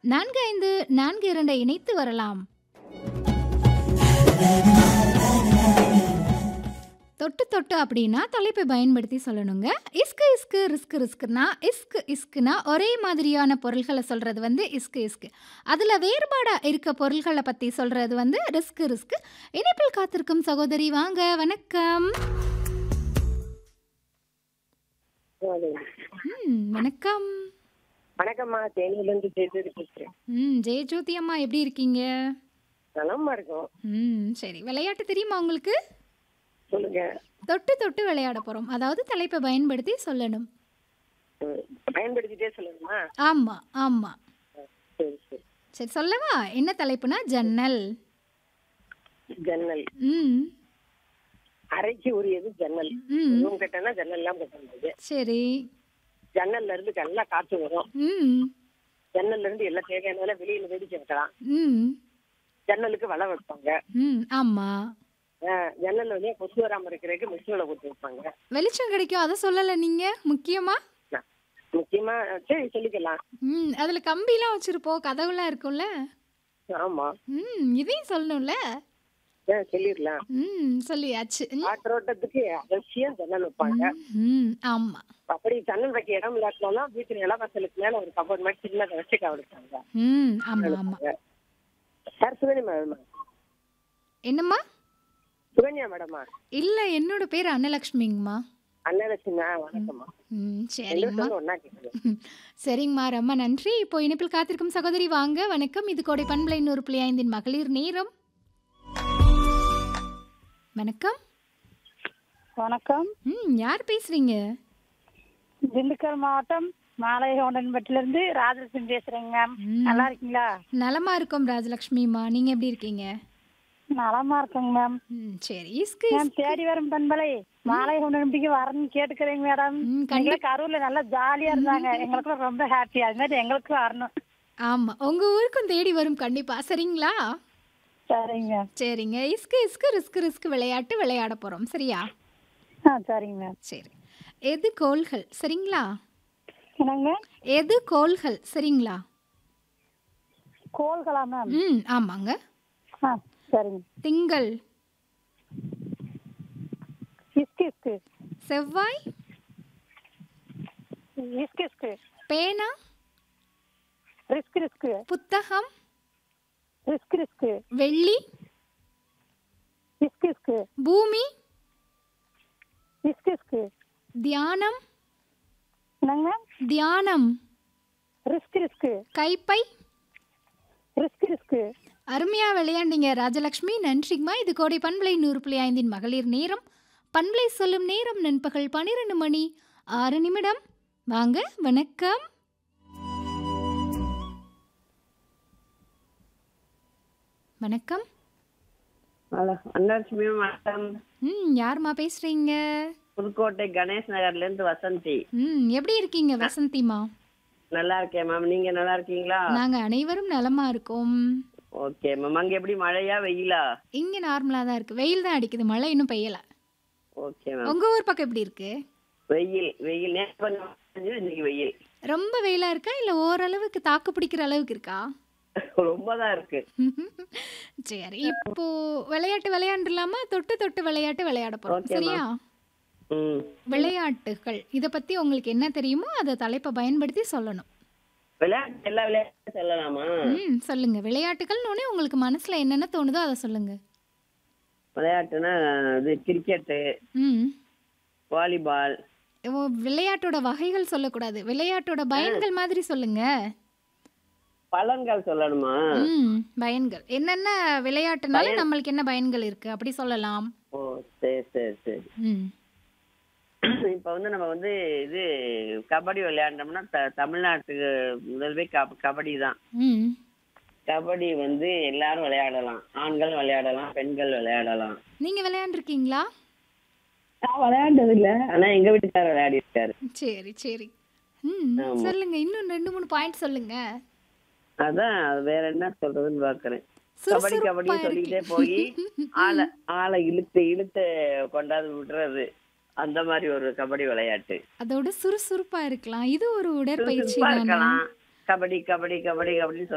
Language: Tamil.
நான்கு ஐந்து நான்கு இரண்டை இணைத்து வரலாம் தொட்டு தொட்டு அப்படின்னா தலைப்பை பயன்படுத்தி சொல்லணுங்க இஸ்கு இஸ்கு ரிஸ்க் ரிஸ்க்னா இஸ்கு இஸ்குனா ஒரே மாதிரியான பொருள்களை சொல்கிறது வந்து இஸ்கு இஸ்கு அதில் வேறுபாடாக இருக்க பொருள்களை பற்றி சொல்கிறது வந்து ரிஸ்க் ரிஸ்க் இணைப்பில் காத்திருக்கும் சகோதரி வாங்க வணக்கம் ம் வணக்கம் வணக்கம்மா தேனியிலேருந்து ஜெயஜோதி பேசுகிறேன் ம் ஜெயஜோதி அம்மா எப்படி இருக்கீங்க நலமா இருக்கும் ம் சரி விளையாட்டு தெரியுமா உங்களுக்கு சொல்லுங்க தொட்டு தொட்டு விளையாட போகிறோம் அதாவது தலைப்பை பயன்படுத்தி சொல்லணும் ம், பயன்படுத்திட்டே சொல்லுங்கம்மா ஆமாம் ஆமாம் சரி சரி சரி சொல்லவா என்ன தலைப்புனா ஜன்னல் ஜன்னல் ம் அறைக்கு உரியது ஜன்னல் ம் ரூம் கட்டினா ஜன்னல் எல்லாம் கட்ட முடியாது சரி ஜன்னல்ல இருந்து நல்லா காற்று வரும் ம் ஜன்னல்ல இருந்து எல்லா தேவையான வெளியில வெடிச்சு வைக்கலாம் ம் ஜன்னலுக்கு வலை வைப்பாங்க ம் ஆமாம் ஆ, ஜன்னல்ல வந்து கொசு வராம இருக்கிறதுக்கு மிஷினில் கொடுத்து வைப்பாங்க வெளிச்சம் கிடைக்கும் அதை சொல்லலை நீங்கள் முக்கியமாக நா- முக்கியமா சரி சொல்லிக்கலாம் ம் அதில் கம்பிலாம் வச்சுருப்போம் கதவுலாம் இருக்கும்ல ஆமா ம் இதையும் சொல்லணும்ல ஆ, சொல்லிடலாம் ம் சொல்லியாச்சு ம், காற்றோட்டத்துக்கு அவசியம் ஜன்னல் வைப்பாங்க ம் ஆமாம் அப்படி ஜன்னல் வைக்க இடம் இல்லாட்டினாலும் வீட்டு நிலவாசலுக்கு மேல ஒரு கபோர்ட் மாதிரி சின்னதை வச்சு கவனிச்சாங்க ம் ஆமாம் ஆமாம் சார் சுகன்யா மேடமா என்னம்மா சுகன்யா மேடமா இல்லை என்னோட பேர் அன்னலக்ஷ்மிங்கம்மா அன்னலட்சுமி வணக்கம்மா ம் சரிங்கம்மா ரெண்டு ஒன்னா கேட்குது ம், சரிங்கம்மா ரொம்ப நன்றி இப்போ இணைப்பில் காத்திருக்கும் சகோதரி வாங்க வணக்கம் இது கோடை பண்பலை நூறு புள்ளி ஐந்தின் மகளிர் நேரம் வணக்கம் வணக்கம் ம் யார் பேசுறீங்க திண்டுக்கல் மாவட்டம் மாலைகவுண்டன்பட்டிலிருந்து ராஜலட்சுமி பேசுறேங்க ம். நல்லா இருக்கீங்களா நலமா இருக்கோம் ராஜலக்ஷ்மிம்மா நீங்க எப்படி இருக்கீங்க நலமா இருக்கேங்க மேம் ம் சரி இஸ்கு மேம் தேடி வரும் பண்பலை மாலைகவுண்டன்பட்டிக்கு வரணும்னு கேட்டுக்கிறேங்க மேடம் ம், கண்டி- எங்களுக்கு கரூர்ல நல்லா ஜாலியா இருந்தாங்க எங்களுக்கும் ரொம்ப ஹாப்பி அது மாதிரி எங்களுக்கும் வரணும் ஆமா உங்க ஊருக்கும் தேடி வரும் கண்டிப்பா சரிங்களா சரிங்க சரிங்க இஸ்கு இஸ்கு ரிஸ்க் ரிஸ்க் விளையாட்டு விளையாட போறோம் சரியா ஆ சரிங்க மேம் சரி எது கோள்கள் சரிங்களா என்னங்க எது கோள்கள் சரிங்களா கோல்களா மேம் ம் ஆமாங்க ஆ சரிங்க திங்கள் இஸ்கு இஸ்கு செவ்வாய் இஸ்கு இஸ்கு பேனா ரிஸ்க் ரிஸ்க் புத்தகம் ரிஸ்க் ரிஸ்க் வெள்ளி இஸ்கு இஸ்கு பூமி இஸ்கு இஸ்கு தியானம் என்னங்க மேம் தியானம் ரிஸ்க் ரிஸ்க் கைப்பை ரிஸ்க் ரிஸ்க் அருமையா விளையாண்டீங்க ராஜலக்ஷ்மி நன்றிங்கம்மா இது கோடை பண்பலை நூறு புள்ளி ஐந்தின் மகளிர் நேரம் பண்பலை சொல்லும் நேரம் நண்பகல் பன்னிரெண்டு மணி ஆறு நிமிடம் வாங்க வணக்கம் வணக்கம் ஹலோ அன்னலட்சுமி வணக்கம் ம் யாரும்மா பேசுறீங்க புதுக்கோட்டை கணேஷ் நகர்ல இருந்து வசந்தி ம் எப்படி இருக்கீங்க வசந்திமா நல்லா இருக்கேன் மேம் நீங்க நல்லா இருக்கீங்களா நாங்க அனைவரும் நலமா இருக்கோம் ஓகே மேம் அங்க எப்படி மழையா வெயிலா இங்க நார்மலா தான் இருக்கு வெயில் தான் அடிக்குது மழை இன்னும் பெய்யல ஓகே மேம் உங்க ஊர் பக்கம் எப்படி இருக்கு வெயில் வெயில் நேற்று கொஞ்சம் மழை பெஞ்சது, இன்னைக்கு வெயில் ரொம்ப வெயிலா இருக்கா இல்ல ஓரளவுக்கு தாக்கு பிடிக்கிற அளவுக்கு இருக்கா ரொம்ப தான் இருக்கு சரி இப்போ விளையாட்டு விளையாண்டுலாமா தொட்டு தொட்டு விளையாட்டு விளையாட போறோம் Okay, சரியா ம் விளையாட்டுகள் இத பத்தி உங்களுக்கு என்ன தெரியுமோ அதை தலைப்பை பயன்படுத்தி சொல்லணும் விளையாட்டு எல்லா விளையாட்டும் சொல்லலாமா ம் சொல்லுங்க விளையாட்டுகள்னு உங்களுக்கு மனசுல என்னென்ன தோணுதோ அதை சொல்லுங்க விளையாட்டுனா இது கிரிக்கெட்டு ம் வாலிபால் ஓ, விளையாட்டோட வகைகள் சொல்லக்கூடாது விளையாட்டோட பயன்கள் மாதிரி சொல்லுங்க பழங்கள் சொல்லணுமா ம் பயன்கள் என்னென்ன விளையாட்டுனால நம்மளுக்கு என்ன பயன்கள் இருக்கு அப்படி சொல்லலாம் ஓ சரி சரி சரி ம் இப்ப வந்து நம்ம வந்து இது கபடி விளையாண்டோம்னா த- தமிழ்நாட்டுக்கு முதல்வே கப கபடி தான் ம் கபடி வந்து எல்லாரும் விளையாடலாம் ஆண்கள் விளையாடலாம் பெண்கள் விளையாடலாம் நீங்க விளையாண்டுருக்கீங்களா நான் விளையாண்டது இல்ல ஆனா எங்க வீட்டுக்காரர் விளையாடி இருக்காரு சரி சரி ம் ஆமா. சொல்லுங்க இன்னும் ரெண்டு மூணு பாயிண்ட் சொல்லுங்க அதான் அது வேற என்ன சொல்றதுன்னு பாக்குறேன் கபடி கபடி சுறுசுறுப்பா சொல்லிக்கிட்டே இருக்கீங்க. போய் ஆளை ஆளை இழுத்து இழுத்து கொண்டாந்து விடுறது அந்த மாதிரி ஒரு கபடி விளையாட்டு அதோட சுறுசுறுப்பா இருக்கலாம் இது ஒரு உடற்பயிற்சி சுறுசுறுப்பா தானே இருக்கலாம் கபடி கபடி கபடி கபடி